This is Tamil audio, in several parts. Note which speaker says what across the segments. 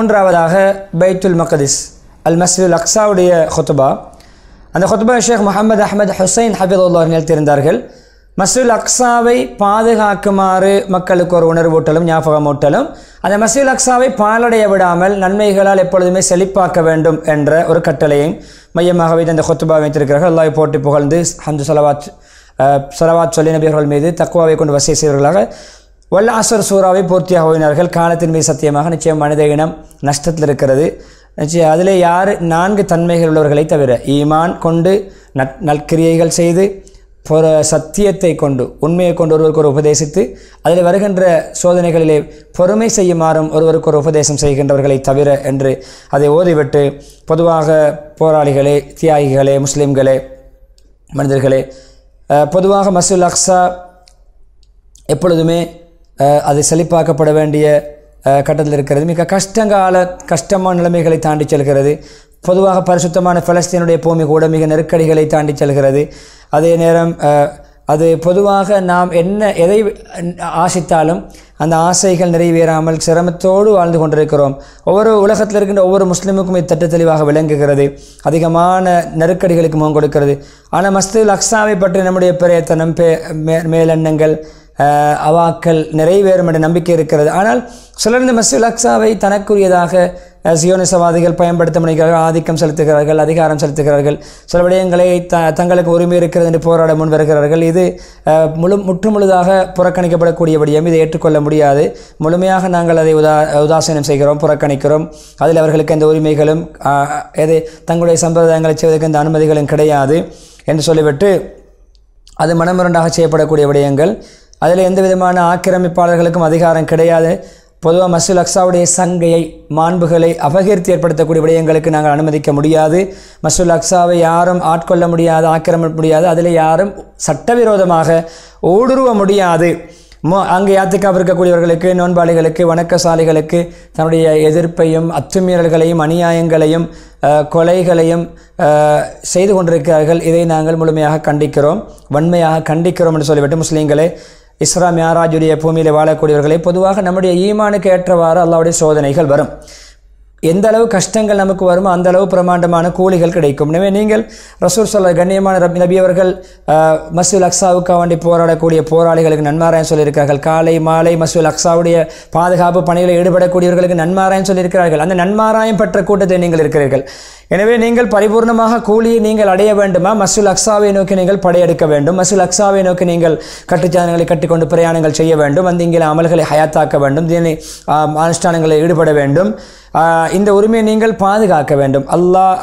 Speaker 1: மூன்றாவதாக பைத்துல் மக்திஸ் அல் மஸ்ஜிதுல் அக்ஸாவுடைய ஹுத்துபா அந்த ஹுத்துபா ஷேக் முகமது அஹமது ஹுசைன் ஹபீதுல்லா நிறுத்தியிருந்தார்கள் மஸ்ஜிதுல் அக்ஸாவை பாதுகாக்குமாறு மக்களுக்கு ஒரு உணர்வூட்டலும் ஞாபகமூட்டலும் அந்த மஸ்ஜிதுல் அக்ஸாவை பாலடைய விடாமல் நன்மைகளால் எப்பொழுதுமே செழிப்பாக்க வேண்டும் என்ற ஒரு கட்டளையும் மையமாக வைத்து அந்த ஹொத்துபா வைத்திருக்கிறார்கள் அல்லாஹ் போட்டி புகழ்ந்து ஹந்து சலவாத் அஹ், சலவாத் சொல்லி நபியர்கள் மீது தக்குவாவை கொண்டு வசதி செய்தவர்களாக வல்ல அசர் சூறாவை பூர்த்தியாக ஓயினார்கள் காலத்தின் மீது சத்தியமாக நிச்சயம் மனித இனம் நஷ்டத்தில் இருக்கிறது நிச்சயம் அதிலே யார் நான்கு தன்மைகள் உள்ளவர்களை தவிர ஈமான் கொண்டு நற் நற்கிரியைகள் செய்து பொற சத்தியத்தை கொண்டு உண்மையை கொண்டு ஒருவருக்கு ஒரு உபதேசித்து அதில் வருகின்ற சோதனைகளிலே பொறுமை செய்யுமாறும் ஒருவருக்கு ஒரு உபதேசம் செய்கின்றவர்களை தவிர என்று அதை ஓதிவிட்டு பொதுவாக போராளிகளே தியாகிகளே முஸ்லிம்களே மனிதர்களே அஹ், பொதுவாக மசூல் அக்ஸா எப்பொழுதுமே அஹ், அது செழிப்பாக்கப்பட வேண்டிய அஹ், கட்டத்தில் இருக்கிறது மிக கஷ்டங்கால கஷ்டமான நிலைமைகளை தாண்டி செல்கிறது பொதுவாக பரிசுத்தமான பலஸ்தீனுடைய பூமி கூட மிக நெருக்கடிகளை தாண்டி செல்கிறது அதே நேரம் அஹ், அது பொதுவாக நாம் என்ன எதை ஆசித்தாலும் அந்த ஆசைகள் நிறைவேறாமல் சிரமத்தோடு வாழ்ந்து கொண்டிருக்கிறோம் ஒவ்வொரு உலகத்தில் இருக்கின்ற ஒவ்வொரு முஸ்லீமுக்கும் இது திட்ட தெளிவாக விளங்குகிறது அதிகமான நெருக்கடிகளுக்கு முகம் கொடுக்கிறது ஆனால் மஸ்தில் அக்ஸாவை பற்றி நம்முடைய பிரயத்தனம் பே மே- மேலெண்ணங்கள் அஹ், அவாக்கள் நிறைவேறும் என்ற நம்பிக்கை இருக்கிறது ஆனால் சிலர் இந்த மஸ்ஜில் அக்ஸாவை தனக்குரியதாக அஹ், சியோனிசவாதிகள் பயன்படுத்த முனைகிறார்கள் ஆதிக்கம் செலுத்துகிறார்கள் அதிகாரம் செலுத்துகிறார்கள் சில விடயங்களை த தங்களுக்கு உரிமை இருக்கிறது என்று போராட முன் வருகிறார்கள் இது அஹ், முழு முற்றுமுழுதாக புறக்கணிக்கப்படக்கூடிய விடயம் இதை ஏற்றுக்கொள்ள முடியாது முழுமையாக நாங்கள் அதை உதா உதாசீனம் செய்கிறோம் புறக்கணிக்கிறோம் அதில் அவர்களுக்கு எந்த உரிமைகளும் அஹ், எது தங்களுடைய சம்பிரதாயங்களை செய்வதற்கு எந்த அனுமதிகளும் கிடையாது என்று சொல்லிவிட்டு அது மனமுரண்டாக செய்யப்படக்கூடிய விடயங்கள் அதில் எந்த விதமான ஆக்கிரமிப்பாளர்களுக்கும் அதிகாரம் கிடையாது பொதுவாக மசூல் அக்ஸாவுடைய சங்கையை மாண்புகளை அபகீர்த்தி ஏற்படுத்தக்கூடிய விடயங்களுக்கு நாங்கள் அனுமதிக்க முடியாது மசூல் அக்ஸாவை யாரும் ஆட்கொள்ள முடியாது ஆக்கிரமிக்க முடியாது அதில் யாரும் சட்டவிரோதமாக ஊடுருவ முடியாது மோ அங்கே யாத்திக்காக இருக்கக்கூடியவர்களுக்கு நோன்பாளிகளுக்கு வணக்கசாலிகளுக்கு தன்னுடைய எதிர்ப்பையும் அத்துமீறல்களையும் அநியாயங்களையும் அஹ், கொலைகளையும் அஹ், செய்து கொண்டிருக்கிறார்கள் இதை நாங்கள் முழுமையாக கண்டிக்கிறோம் வன்மையாக கண்டிக்கிறோம் என்று சொல்லிவிட்டு முஸ்லீம்களே இஸ்ரா மியாராஜுடைய பூமியில் வாழக்கூடியவர்களை பொதுவாக நம்முடைய ஈமானுக்கு ஏற்றவாறு அல்லாவுடைய சோதனைகள் வரும் எந்த அளவு கஷ்டங்கள் நமக்கு வருமோ அந்த அளவு பிரமாண்டமான கூலிகள் கிடைக்கும் எனவே நீங்கள் ரசூல் சொல்ல கண்ணியமான ரப் நபி அவர்கள் மசூல் அக்ஸாவுக்காக வேண்டி போராடக்கூடிய போராளிகளுக்கு நன்மாராயம் சொல்லியிருக்கிறார்கள் காலை மாலை மசூல் அக்ஸாவுடைய பாதுகாப்பு பணிகளில் ஈடுபடக்கூடியவர்களுக்கு நன்மாராயம் சொல்லியிருக்கிறார்கள் அந்த நன்மாராயம் பெற்ற கூட்டத்தை நீங்கள் இருக்கிறீர்கள் எனவே நீங்கள் பரிபூர்ணமாக கூலியை நீங்கள் அடைய வேண்டுமா மசூல் அக்ஸாவை நோக்கி நீங்கள் படையெடுக்க வேண்டும் மசூல் அக்ஸாவை நோக்கி நீங்கள் கட்டுச்சாதனங்களை கட்டிக்கொண்டு பிரயாணங்கள் செய்ய வேண்டும் வந்து இங்கே அமல்களை ஹயாத்தாக்க வேண்டும் தீனை ஆம், அனுஷ்டானங்களில் ஈடுபட வேண்டும் ஆ, இந்த உரிமையை நீங்கள் பாதுகாக்க வேண்டும் அல்லாஹ்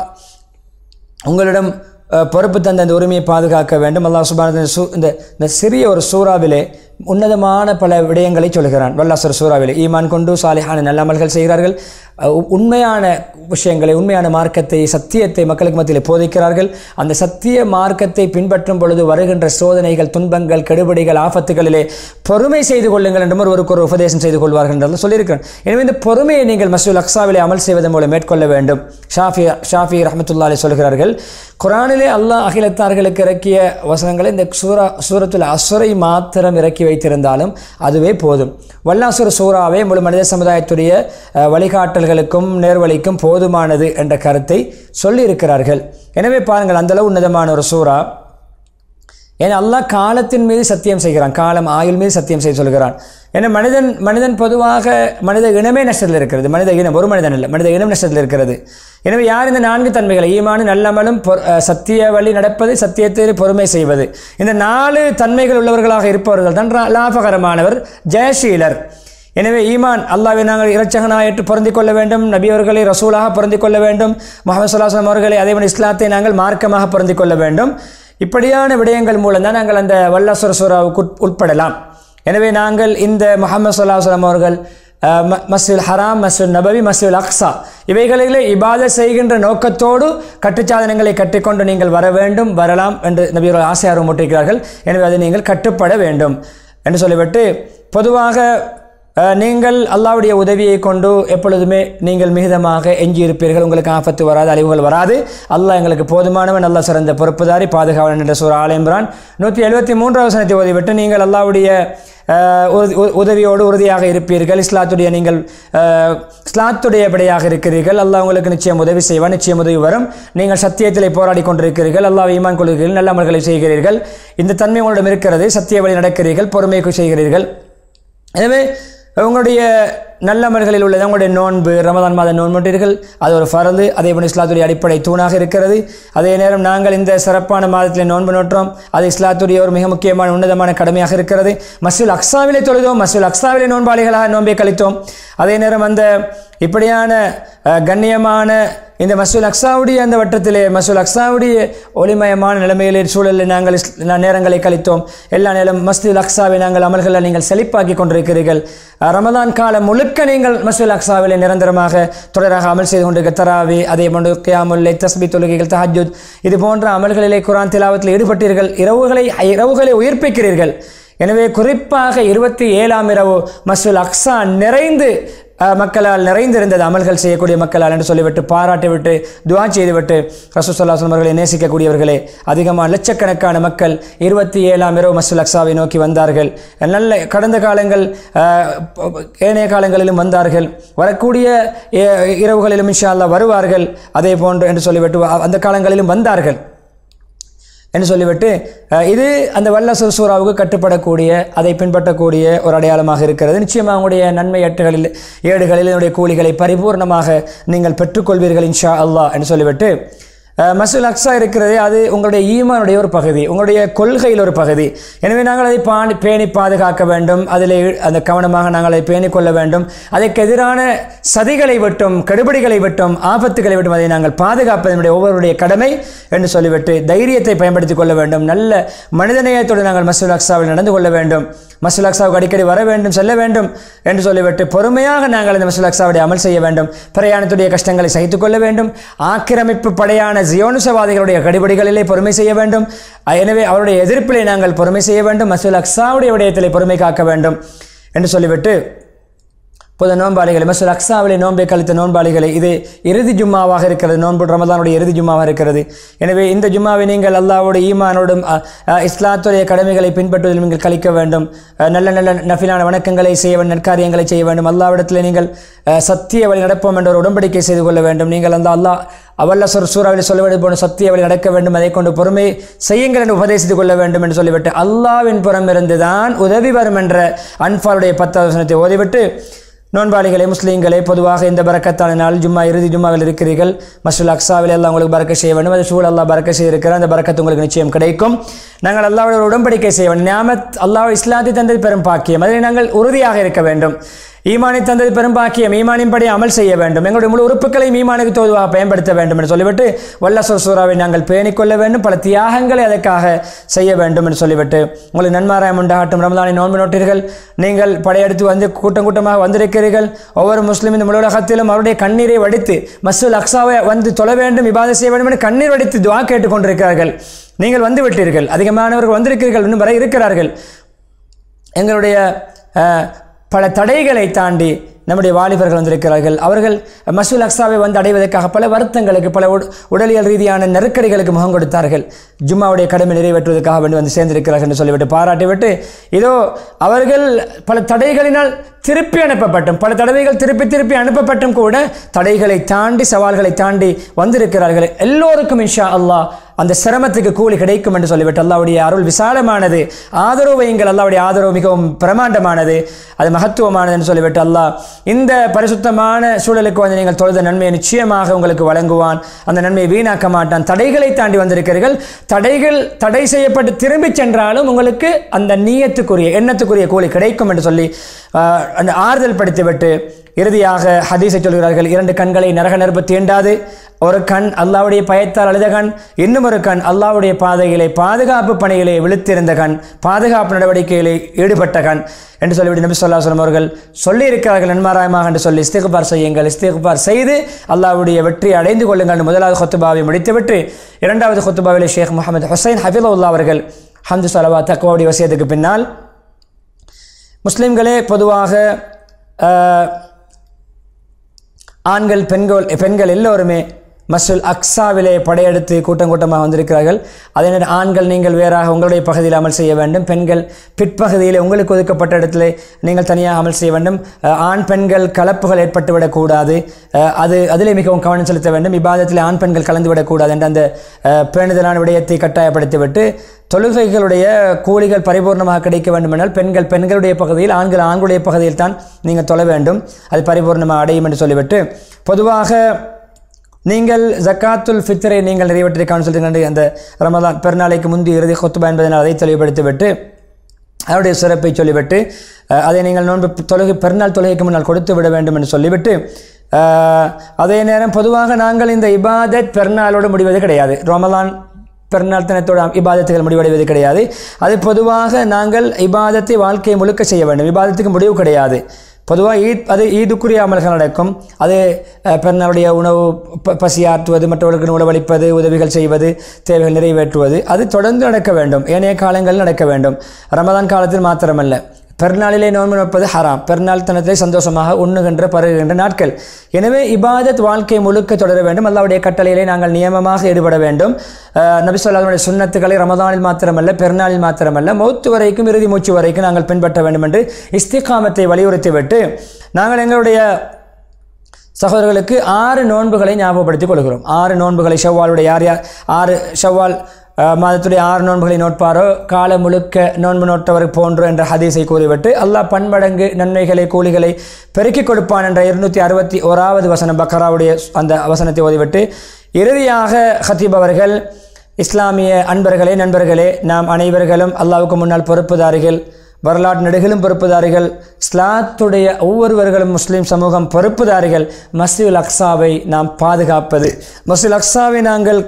Speaker 1: உங்களிடம் அஹ், பொறுப்பு தந்த இந்த உரிமையை பாதுகாக்க வேண்டும் அல்லாஹ் சுபான இந்த இந்த சிறிய ஒரு சூறாவிலே உன்னதமான பல விடயங்களை சொல்கிறான் வல்லாசர் சூறாவிலே ஈமான் கொண்டு சாலிஹான நல்ல அமல்கள் செய்கிறார்கள் அஹ், உ- உண்மையான விஷயங்களை உண்மையான மார்க்கத்தை சத்தியத்தை மக்களுக்கு மத்தியில் போதிக்கிறார்கள் அந்த சத்திய மார்க்கத்தை பின்பற்றும் பொழுது வருகின்ற சோதனைகள் துன்பங்கள் கெடுபடிகள் ஆபத்துகளிலே பொறுமை செய்து கொள்ளுங்கள் என்று ஒருவருக்கு ஒரு உபதேசம் செய்து கொள்வார்கள் என்று சொல்லியிருக்கிறேன் எனவே இந்த பொறுமையை நீங்கள் மசூல் அக்ஸாவிலே அமல் செய்வதன் மூலம் மேற்கொள்ள வேண்டும் ஷாஃபி ஷாஃபி ரஹமத்துல்லா அலி சொல்கிறார்கள் குரானிலே அல்லாஹ் அகிலத்தார்களுக்கு இறக்கிய வசனங்களை இந்த சூரா சூரத்துல் அசுரை மாத்திரம் இறக்கி வைத்திருந்தாலும் அதுவே போதும் வல்லாசுர சூறாவே முழு மனித சமுதாயத்துடைய அஹ், வழிகாட்டல்களுக்கும் நேர்வழிக்கும் போதுமானது என்ற கருத்தை சொல்லியிருக்கிறார்கள் எனவே பாருங்கள் அந்தளவு உன்னதமான ஒரு சூறா ஏன்னா அல்லாஹ் காலத்தின் மீது சத்தியம் செய்கிறான் காலம் ஆயுள் மீது சத்தியம் செய்ய சொல்கிறான் ஏன்னா மனிதன் மனிதன் பொதுவாக மனித இனமே நஷ்டத்தில் இருக்கிறது மனித இனம் ஒரு மனிதன் இல்லை மனித இனம் நஷ்டத்தில் இருக்கிறது எனவே யார் இந்த நான்கு தன்மைகளை ஈமானு நல்லமலும் பொ- அஹ் சத்திய வழி நடப்பது சத்தியத்தில் பொறுமை செய்வது இந்த நாலு தன்மைகள் உள்ளவர்களாக இருப்பவர்கள் தான் ரா- லாபகரமானவர் ஜெயசீலர் எனவே ஈமான் அல்லாவை நாங்கள் இரட்சகனாக ஏற்று பொருந்திக் கொள்ள வேண்டும் நபி அவர்களை ரசூலாக பொருந்திக் கொள்ள வேண்டும் முகமது சொல்லாஸ்லாம் அவர்களை அதேவன் இஸ்லாத்தை நாங்கள் மார்க்கமாக பொருந்திக் கொள்ள வேண்டும் இப்படியான விடயங்கள் மூலம் தான் நாங்கள் அந்த வல்லாசுர சூறாவுக்கு உட்- உட்படலாம் எனவே நாங்கள் இந்த முகமது சொல்லாஸ்லாம் அவர்கள் அஹ், ம- மஸ்ஜித் ஹராம் மஸ்ஜித் நபவி மஸ்ஜித் அக்ஸா இவைகளிலே இபாத செய்கின்ற நோக்கத்தோடு கட்டுச்சாதனங்களை கட்டிக்கொண்டு நீங்கள் வர வேண்டும் வரலாம் என்று நபியர்கள் ஆசையார்வம் ஊட்டிருக்கிறார்கள் எனவே அதை நீங்கள் கட்டுப்பட வேண்டும் என்று சொல்லிவிட்டு பொதுவாக அஹ், நீங்கள் அல்லாஹ்வுடைய உதவியை கொண்டு எப்பொழுதுமே நீங்கள் மிகுதமாக எஞ்சியிருப்பீர்கள் உங்களுக்கு ஆபத்து வராது அழிவுகள் வராது அல்லாஹ் எங்களுக்கு போதுமானவன் அல்லாஹ் சிறந்த பொறுப்புதாரி பாதுகாவலன் என்ற சூர் ஆலயம்ரான் நூற்றி எழுபத்தி மூன்றாவது வசனத்தை ஓதிவிட்டு நீங்கள் அல்லாஹ்வுடைய அஹ், உ- உ- உதவியோடு உறுதியாக இருப்பீர்கள் இஸ்லாத்துடைய நீங்கள் அஹ், இஸ்லாத்துடைய படையாக இருக்கிறீர்கள் அல்லாஹ் உங்களுக்கு நிச்சயம் உதவி செய்வான் நிச்சயம் உதவி வரும் நீங்கள் சத்தியத்திலே போராடி கொண்டிருக்கிறீர்கள் அல்லாஹ் ஈமான் கொள்கிறீர்கள் நல்ல அமல்களை செய்கிறீர்கள் இந்த தன்மை உங்களிடம் இருக்கிறது சத்திய வழி நடக்கிறீர்கள் பொறுமைக்கு செய்கிறீர்கள் எனவே உங்களுடைய நல்லமல்களில் உள்ளது உங்களுடைய நோன்பு ரமதான் மாத நோன்புட்டீர்கள் அது ஒரு ஃபரது அதே போல இஸ்லாத்துடைய அடிப்படை தூணாக இருக்கிறது அதே நேரம் நாங்கள் இந்த சிறப்பான மாதத்தில் நோன்பு நோற்றோம் அது இஸ்லாத்துடைய ஒரு மிக முக்கியமான உன்னதமான கடமையாக இருக்கிறது மசூல் அக்ஸாவிலே தொழுதோம் மசூல் அக்ஸாவிலே நோன்பாளிகளாக நோன்பை கழித்தோம் அதே நேரம் அந்த இப்படியான அஹ், கண்ணியமான இந்த மசூல் அக்ஸாவுடைய அந்த வட்டத்திலே மசூல் அக்ஸாவுடைய ஒளிமயமான நிலைமையிலே சூழலில் நாங்கள் இஸ்- நா- நேரங்களை கழித்தோம் எல்லா நேரம் மஸ்ஜித் அக்ஸாவை நாங்கள் அமல்களை நீங்கள் செழிப்பாக்கி கொண்டிருக்கிறீர்கள் அஹ், ரமதான் காலம் முழுக்க நீங்கள் மசூல் அக்ஸாவிலே நிரந்தரமாக தொடராக அமல் செய்து கொண்டிருக்க தராவி அதே போன்று கியாமுல்லை தஸ்பி தொழுகைகள் தஹஜுத் இது போன்ற அமல்களிலே குரான் திலாவத்தில் ஈடுபட்டீர்கள் இரவுகளை இரவுகளை உயிர்ப்பிக்கிறீர்கள் எனவே குறிப்பாக இருபத்தி ஏழாம் இரவு மசூல் அக்ஸா நிறைந்து அஹ், மக்களால் நிறைந்திருந்தது அமல்கள் செய்யக்கூடிய மக்களால் என்று சொல்லிவிட்டு பாராட்டிவிட்டு துவா செய்துவிட்டு ரசூசல்லாஸ்லம் அவர்களை நேசிக்கக்கூடியவர்களே அதிகமான லட்சக்கணக்கான மக்கள் இருபத்தி ஏழாம் இரவு மசூல் அக்ஸாவை நோக்கி வந்தார்கள் நல்ல கடந்த காலங்கள் அஹ், ஏனைய காலங்களிலும் வந்தார்கள் வரக்கூடிய எ- இரவுகளிலும் இன்ஷா அல்லாஹ் வருவார்கள் அதே போன்று என்று சொல்லிவிட்டு அந்த காலங்களிலும் வந்தார்கள் என்று சொல்லிவிட்டு அஹ், இது அந்த வல்ல சுரசூராவுக்கு கட்டுப்படக்கூடிய அதை பின்பற்றக்கூடிய ஒரு அடையாளமாக இருக்கிறது நிச்சயமாக உங்களுடைய நன்மை எட்டுகளில் ஏடுகளில் என்னுடைய கூலிகளை பரிபூர்ணமாக நீங்கள் பெற்றுக்கொள்வீர்கள் இன்ஷா அல்லாஹ் என்று சொல்லிவிட்டு அஹ், மசூல் அக்ஸா இருக்கிறதே அது உங்களுடைய ஈமானுடைய ஒரு பகுதி உங்களுடைய கொள்கையில் ஒரு பகுதி எனவே நாங்கள் அதை பாணி பேணி பாதுகாக்க வேண்டும் அதில் அந்த கவனமாக நாங்கள் அதை பேணிக் கொள்ள வேண்டும் அதற்கு எதிரான சதிகளை விட்டும் கெடுபிடிகளை விட்டும் ஆபத்துகளை விட்டும் அதை நாங்கள் பாதுகாப்பது நம்முடைய ஒவ்வொருடைய கடமை என்று சொல்லிவிட்டு தைரியத்தை பயன்படுத்திக் கொள்ள வேண்டும் நல்ல மனிதநேயத்தோடு நாங்கள் மசூல் அக்ஸாவில் நடந்து கொள்ள வேண்டும் மசூல் அக்ஸாவுக்கு அடிக்கடி வர வேண்டும் செல்ல வேண்டும் என்று சொல்லிவிட்டு பொறுமையாக நாங்கள் இந்த மசூல் அக்ஸாவுடைய அமல் செய்ய வேண்டும் பிரயாணத்துடைய கஷ்டங்களை சகித்துக் கொள்ள வேண்டும் ஆக்கிரமிப்பு படையான ஜியோனுசவாதிகளுடைய கடிபடிகளிலே பொறுமை செய்ய வேண்டும் எனவே அவருடைய எதிர்ப்பிலே நாங்கள் பொறுமை செய்ய வேண்டும் மசூல் அக்ஸாவுடைய விடயத்திலே பொறுமை காக்க வேண்டும் என்று சொல்லிவிட்டு பொது நோன்பாளிகளை மசூல் அக்ஸாவிலே நோன்பை கழித்த நோன்பாளிகளை இது இறுதி ஜும்மாவாக இருக்கிறது நோன்பு ரமதானுடைய இறுதி ஜும்மாவாக இருக்கிறது எனவே இந்த ஜும்மாவை நீங்கள் அல்லாவோட ஈமானோடும் அ, அ, இஸ்லாத்துடைய கடமைகளை பின்பற்றுவதில் நீங்கள் கழிக்க வேண்டும் அ, நல்ல நல்ல நஃபிலான வணக்கங்களை செய்ய வேண்டும் நற்காரியங்களை செய்ய வேண்டும் அல்லாவிடத்தில் நீங்கள் அ, சத்திய வழி நடப்போம் என்ற ஒரு உடன்படிக்கை செய்து கொள்ள வேண்டும் நீங்கள் அந்த அல்லாஹ் அவல்ல சொர் சூறாவில் சொல்லுவது போன சத்திய வழி நடக்க வேண்டும் அதை கொண்டு பொறுமை செய்யுங்கள் என்று உபதேசித்துக் கொள்ள வேண்டும் என்று சொல்லிவிட்டு அல்லாவின் புறம் இருந்துதான் உதவி வரும் என்ற அன்பாலுடைய பத்தாவது வசனத்தை ஓதிவிட்டு நோன்பாளிகளே முஸ்லீம்களே பொதுவாக இந்த பரக்கத்தான நாள் ஜும்மா இறுதி ஜும்மாவில் இருக்கிறீர்கள் மசூல் அக்ஸாவில் எல்லாம் உங்களுக்கு பறக்க செய்ய வேண்டும் அது சூழ் அல்லாஹ் பறக்க செய்திருக்கிறார் அந்த பரக்கத்து உங்களுக்கு நிச்சயம் கிடைக்கும் நாங்கள் அல்லாவோட ஒரு உடன்படிக்கை செய்ய வேண்டும் நியாமத் அல்லாஹ் இஸ்லாத்தை தந்தது பெரும் பாக்கியம் அதில் நாங்கள் உறுதியாக இருக்க வேண்டும் ஈமானை தந்தது பெரும் பாக்கியம் ஈமானின்படி அமல் செய்ய வேண்டும் எங்களுடைய முழு உறுப்புகளை ஈமானுக்கு தோதுவாக பயன்படுத்த வேண்டும் என்று சொல்லிவிட்டு வல்ல சூறாவை நாங்கள் பேணிக் கொள்ள வேண்டும் பல தியாகங்களை அதற்காக செய்ய வேண்டும் என்று சொல்லிவிட்டு உங்களுக்கு நன்மாராயம் உண்டாகட்டும் ரமதானை நோன்பு நோட்டீர்கள் நீங்கள் படையெடுத்து வந்து கூட்டம் கூட்டமாக வந்திருக்கிறீர்கள் ஒவ்வொரு முஸ்லீம் இந்த முழு உலகத்திலும் அவருடைய கண்ணீரை வடித்து மசூல் அக்ஸாவை வந்து தொழ வேண்டும் இபாதை செய்ய வேண்டும் என்று கண்ணீர் வடித்து துவா கேட்டுக் கொண்டிருக்கிறார்கள் நீங்கள் வந்து விட்டீர்கள் அதிகமானவர்கள் வந்திருக்கிறீர்கள் இன்னும் வரை இருக்கிறார்கள் எங்களுடைய அஹ், பல தடைகளை தாண்டி நம்முடைய வாலிபர்கள் வந்திருக்கிறார்கள் அவர்கள் மசூல் அக்ஸாவை வந்து அடைவதற்காக பல வருத்தங்களுக்கு பல உட- உடலியல் ரீதியான நெருக்கடிகளுக்கு முகம் கொடுத்தார்கள் ஜும்மாவுடைய கடமை நிறைவேற்றுவதற்காக வேண்டி வந்து சேர்ந்திருக்கிறார்கள் என்று சொல்லிவிட்டு பாராட்டிவிட்டு இதோ அவர்கள் பல தடைகளினால் திருப்பி அனுப்பப்பட்டும் பல தடவைகள் திருப்பி திருப்பி அனுப்பப்பட்டும் கூட தடைகளை தாண்டி சவால்களை தாண்டி வந்திருக்கிறார்கள் எல்லோருக்கும் இன்ஷா அல்லாஹ் அந்த சிரமத்துக்கு கூலி கிடைக்கும் என்று சொல்லிவிட்டு அல்லாவுடைய அருள் விசாலமானது ஆதரவு வையுங்கள் அல்லாவுடைய ஆதரவு மிகவும் பிரமாண்டமானது அது மகத்துவமானது என்று சொல்லிவிட்டு அல்லாஹ் இந்த பரிசுத்தமான சூழலுக்கு வந்து நீங்கள் தொழுத நன்மையை நிச்சயமாக உங்களுக்கு வழங்குவான் அந்த நன்மையை வீணாக்க மாட்டான் தடைகளை தாண்டி வந்திருக்கிறீர்கள் தடைகள் தடை செய்யப்பட்டு திரும்பிச் சென்றாலும் உங்களுக்கு அந்த நீயத்துக்குரிய எண்ணத்துக்குரிய கூலி கிடைக்கும் என்று சொல்லி ஆஹ், அந்த ஆறுதல் படுத்திவிட்டு இறுதியாக ஹதீஸை சொல்கிறார்கள் இரண்டு கண்களை நரக நெருப்பு தீண்டாது ஒரு கண் அல்லாவுடைய பயத்தால் அழுத கண் இன்னும் ஒரு கண் அல்லாவுடைய பாதையிலே பாதுகாப்பு பணியிலே விழுத்திருந்த கண் பாதுகாப்பு நடவடிக்கையிலே ஈடுபட்ட கண் என்று சொல்லிவிட்டு நபி சொல்லா சொல்லம் அவர்கள் சொல்லியிருக்கிறார்கள் நன்மாராயமாக என்று சொல்லி இஸ்திகுபார் செய்யுங்கள் இஸ்திகுபார் செய்து அல்லாவுடைய வெற்றி அடைந்து கொள்ளுங்கள் என்று முதலாவது ஹொத்துபாவை முடித்துவிட்டு இரண்டாவது ஹொத்துபாவிலே ஷேக் முகமது ஹுசைன் ஹபீலுல்லா அவர்கள் ஹம்து சலவா தக்வாவுடைய வசியத்துக்கு பின்னால் முஸ்லிம்களே பொதுவாக அஹ், ஆண்கள் பெண்கள் பெண்கள் எல்லோருமே மஸ்ஜில் அக்ஸாவிலே படையெடுத்து கூட்டம் கூட்டமாக வந்திருக்கிறார்கள் அதே நேரம் ஆண்கள் நீங்கள் வேறாக உங்களுடைய பகுதியில் அமல் செய்ய வேண்டும் பெண்கள் பிற்பகுதியில் உங்களுக்கு ஒதுக்கப்பட்ட இடத்துல நீங்கள் தனியாக அமல் செய்ய வேண்டும் அஹ், ஆண் பெண்கள் கலப்புகள் ஏற்பட்டுவிடக்கூடாது அஹ், அது அதிலே மிகவும் கவனம் செலுத்த வேண்டும் இபாதத்தில் ஆண் பெண்கள் கலந்துவிடக்கூடாது என்ற அந்த அஹ், பேணுதலான விடயத்தை கட்டாயப்படுத்திவிட்டு தொழுகைகளுடைய கூலிகள் பரிபூர்ணமாக கிடைக்க வேண்டுமென்றால் பெண்கள் பெண்களுடைய பகுதியில் ஆண்கள் ஆண்களுடைய பகுதியில் தான் நீங்கள் தொழ வேண்டும் அது பரிபூர்ணமாக அடையும் என்று சொல்லிவிட்டு பொதுவாக நீங்கள் ஜக்காத்துல் ஃபித்ரை நீங்கள் நிறைவேற்றிருக்கான்னு சொல்லிட்டு அந்த ரமதான் பெருநாளைக்கு முந்தி இறுதி கொத்துபா என்பதனால் அதை தெளிவுபடுத்திவிட்டு அதனுடைய சிறப்பை சொல்லிவிட்டு அஹ், அதை நீங்கள் நோன்பு தொழுகை பெருநாள் தொழுகைக்கு முன்னால் கொடுத்து விட வேண்டும் என்று சொல்லிவிட்டு அஹ், அதே நேரம் பொதுவாக நாங்கள் இந்த இபாதத் பெருநாளோடு முடிவது கிடையாது ரமலான் பெருநாள் தினத்தோட இபாதத்துகள் முடிவடைவது கிடையாது அது பொதுவாக நாங்கள் இபாதத்தை வாழ்க்கையை முழுக்க செய்ய வேண்டும் இபாதத்துக்கு முடிவு கிடையாது பொதுவாக ஈத் அது ஈதுக்குரிய அமல்கள் நடக்கும் அது அஹ், பெருநாளுடைய உணவு ப பசியாற்றுவது மற்றவர்களுக்கு உணவளிப்பது உதவிகள் செய்வது தேவைகள் நிறைவேற்றுவது அது தொடர்ந்து நடக்க வேண்டும் ஏனைய காலங்களில் நடக்க வேண்டும் ரமதான் காலத்தில் மாத்திரமல்ல பெருநாளிலே நோன்பு நோற்பது ஹராம் பெருநாள் தினத்திலே சந்தோஷமாக உண்ணுகின்ற பருகுகின்ற நாட்கள் எனவே இபாதத் வாழ்க்கை முழுக்க தொடர வேண்டும் அல்லாவுடைய கட்டளையிலே நாங்கள் நியமமாக ஈடுபட வேண்டும் அஹ், நபி சொல்லாவுடைய சுன்னத்துக்களை ரமதானில் மாத்திரமல்ல பெருநாளில் மாத்திரமல்ல மௌத்து வரைக்கும் இறுதி மூச்சு வரைக்கும் நாங்கள் பின்பற்ற வேண்டும் என்று இஸ்திகாமத்தை வலியுறுத்திவிட்டு நாங்கள் எங்களுடைய சகோதரர்களுக்கு ஆறு நோன்புகளை ஞாபகப்படுத்திக் கொள்கிறோம் ஆறு நோன்புகளை ஷவ்வாலுடைய யார் யார் ஆறு ஷவ்வால் அஹ், மாதத்துடைய ஆறு நோன்புகளை நோட்பாரோ காலம் முழுக்க நோன்பு நோட்டவர் போன்று என்ற ஹதீஸை கூறிவிட்டு அல்லாஹ் பன்மடங்கு நன்மைகளை கூலிகளை பெருக்கிக் கொடுப்பான் என்ற இருநூத்தி அறுபத்தி ஓராவது வசனம் பக்கராவுடைய அந்த வசனத்தை ஓதிவிட்டு இறுதியாக ஹத்தீப் அவர்கள் இஸ்லாமிய அன்பர்களே நண்பர்களே நாம் அனைவர்களும் அல்லாஹ்வுக்கு முன்னால் பொறுப்புதாரிகள் வரலாற்று நெடுகிலும் பொறுப்புதாரிகள் இஸ்லாத்துடைய ஒவ்வொருவர்களும் முஸ்லீம் சமூகம் பொறுப்புதாரிகள் மஸ்ஜிதுல் அக்ஸாவை நாம் பாதுகாப்பது மஸ்ஜிதுல் அக்ஸாவை நாங்கள்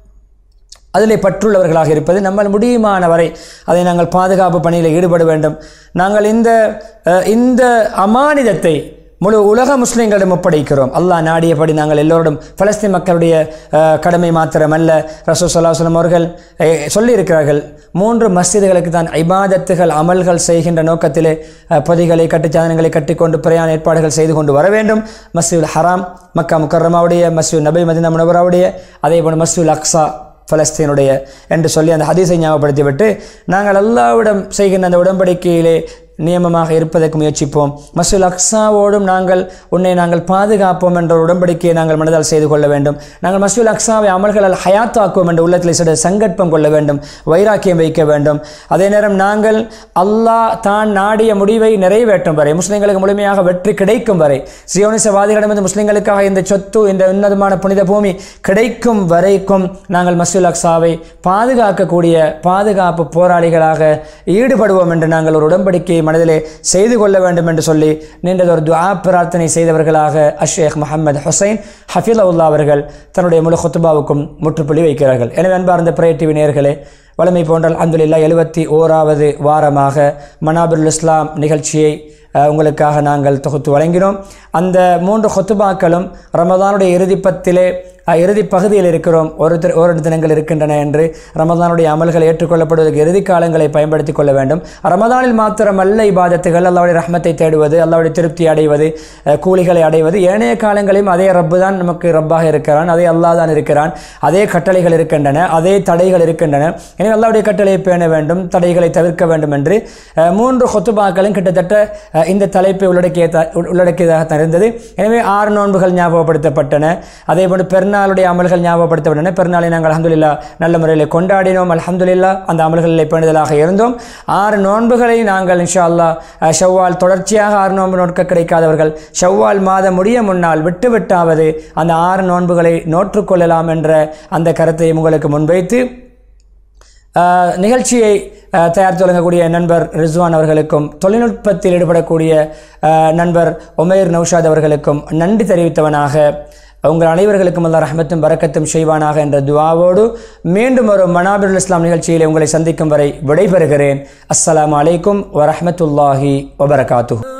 Speaker 1: அதிலே பற்றுள்ளவர்களாக இருப்பது நம்மால் முடியுமான வரை அதை நாங்கள் பாதுகாப்பு பணியில் ஈடுபட வேண்டும் நாங்கள் இந்த அஹ், இந்த அமானிதத்தை முழு உலக முஸ்லிம்களிடம் ஒப்படைக்கிறோம் அல்லாஹ் நாடியபடி நாங்கள் எல்லோரும் பலஸ்தீன் மக்களுடைய அஹ், கடமை மாத்திரமல்ல ரசூல் சல்லாஹலம் அவர்கள் அஹ், சொல்லியிருக்கிறார்கள் மூன்று மஸ்ஜிதுகளுக்கு தான் இபாதத்துகள் அமல்கள் செய்கின்ற நோக்கத்திலே அஹ், பொதிகளை கட்டுச்சாதனங்களை கட்டிக்கொண்டு பிரயாண ஏற்பாடுகள் செய்து கொண்டு வர வேண்டும் மஸ்ஜிதுல் ஹராம் மக்கா முக்கர்ரமாவுடைய மஸ்ஜித் நபி மதினா முனவராவுடைய அதே போல மஸ்ஜிதுல் அக்ஸா பலஸ்தீனுடைய என்று சொல்லி அந்த ஹதீஸை ஞாபகப்படுத்திவிட்டு நாங்கள் அல்லாவிடம் செய்கின்ற அந்த உடன்படிக்கையிலே நியமமாக இருப்பதற்கு முயற்சிப்போம் மசூல் அக்ஸாவோடும் நாங்கள் உன்னை நாங்கள் பாதுகாப்போம் என்ற ஒரு உடன்படிக்கையை நாங்கள் மனதால் செய்து கொள்ள வேண்டும் நாங்கள் மசூல் அக்ஸாவை அமல்களால் ஹயாத்தாக்குவோம் என்ற உள்ளத்தில் சில சங்கற்பம் கொள்ள வேண்டும் வைராக்கியம் வைக்க வேண்டும் அதே நேரம் நாங்கள் அல்லாஹ் தான் நாடிய முடிவை நிறைவேற்றும் வரை முஸ்லிம்களுக்கு முழுமையாக வெற்றி கிடைக்கும் வரை சியோனிசவாதிகளிடமிருந்து முஸ்லிம்களுக்காக இந்த சொத்து இந்த உன்னதமான புனித பூமி கிடைக்கும் வரைக்கும் நாங்கள் மசூல் அக்ஸாவை பாதுகாக்கக்கூடிய பாதுகாப்பு போராளிகளாக ஈடுபடுவோம் என்று நாங்கள் ஒரு உடன்படிக்கையை மனதிலே செய்து கொள்ள வேண்டும் என்று சொல்லி நீண்டதொரு துஆ பிரார்த்தனை செய்தவர்களாக அஷேக் முஹம்மது ஹுசைன் ஹஃபிலவுல்லா அவர்கள் தன்னுடைய முழு ஹுத்துபாவுக்கும் முற்றுப்புள்ளி வைக்கிறார்கள் எனவே அன்பார்ந்த பிரே டிவி நேயர்களே வளமை போன்றால் அந்துலில்லா எழுபத்தி ஓராவது வாரமாக மனாபுல் இஸ்லாம் நிகழ்ச்சியை அஹ், உங்களுக்காக நாங்கள் தொகுத்து வழங்கினோம் அந்த மூன்று ஹொத்துபாக்களும் ரமதானுடைய இறுதிப்பத்திலே அஹ், இறுதி பகுதியில் இருக்கிறோம் ஒரு தி- ஓரிரு தினங்கள் இருக்கின்றன என்று ரமதானுடைய அமல்கள் ஏற்றுக்கொள்ளப்படுவதற்கு இறுதி காலங்களை பயன்படுத்திக் கொள்ள வேண்டும் ரமதானில் மாத்திரமல்ல இபாதத்துகள் அல்லாவுடைய ரஹ்மத்தை தேடுவது அல்லாவுடைய திருப்தி அடைவது அஹ், கூலிகளை அடைவது ஏனைய காலங்களையும் அதே ரப்பு தான் நமக்கு ரப்பாக இருக்கிறான் அதே அல்லாஹ் தான் இருக்கிறான் அதே கட்டளைகள் இருக்கின்றன அதே தடைகள் இருக்கின்றன எனவே அல்லாவுடைய கட்டளையை பேண வேண்டும் தடைகளை தவிர்க்க வேண்டும் என்று அஹ், மூன்று ஹொத்துபாக்களும் கிட்டத்தட்ட அஹ், இந்த தலைப்பை உள்ளடக்கிய உள்ளடக்கியதாக இருந்தது எனவே ஆறு நோன்புகள் ஞாபகப்படுத்தப்பட்டன அதே போன்று பெருநாளுடைய அமல்கள் ஞாபகப்படுத்தப்பட்டன பெருநாளை நாங்கள் அல்ஹம்துலில்லா நல்ல முறையில் கொண்டாடினோம் அல்ஹம்துலில்லா அந்த அமல்களில் பேணுதலாக இருந்தோம் ஆறு நோன்புகளை நாங்கள் இன்ஷா அல்லாஹ் அஹ், ஷவ்வால் தொடர்ச்சியாக ஆறு நோன்பு நோட்க கிடைக்காதவர்கள் ஷவ்வால் மாதம் முடிய முன்னால் விட்டு விட்டாவது அந்த ஆறு நோன்புகளை நோற்றுக்கொள்ளலாம் என்ற அந்த கருத்தை உங்களுக்கு முன்வைத்து ஆஹ், நிகழ்ச்சியை ஆஹ், தயாரித்து வழங்கக்கூடிய நண்பர் ரிஸ்வான் அவர்களுக்கும் தொழில்நுட்பத்தில் ஈடுபடக்கூடிய ஆஹ், நண்பர் ஒமேர் நௌஷாத் அவர்களுக்கும் நன்றி தெரிவித்தவனாக உங்கள் அனைவர்களுக்கும் அல்லா ரஹமத்தும் பரக்கத்தும் செய்வானாக என்ற துவாவோடு மீண்டும் ஒரு மனாபிருல் இஸ்லாம் நிகழ்ச்சியில் உங்களை சந்திக்கும் வரை விடைபெறுகிறேன் அஸ்ஸலாமு அலைக்கும் வரஹ்மத்துல்லாஹி வபரகாத்துஹு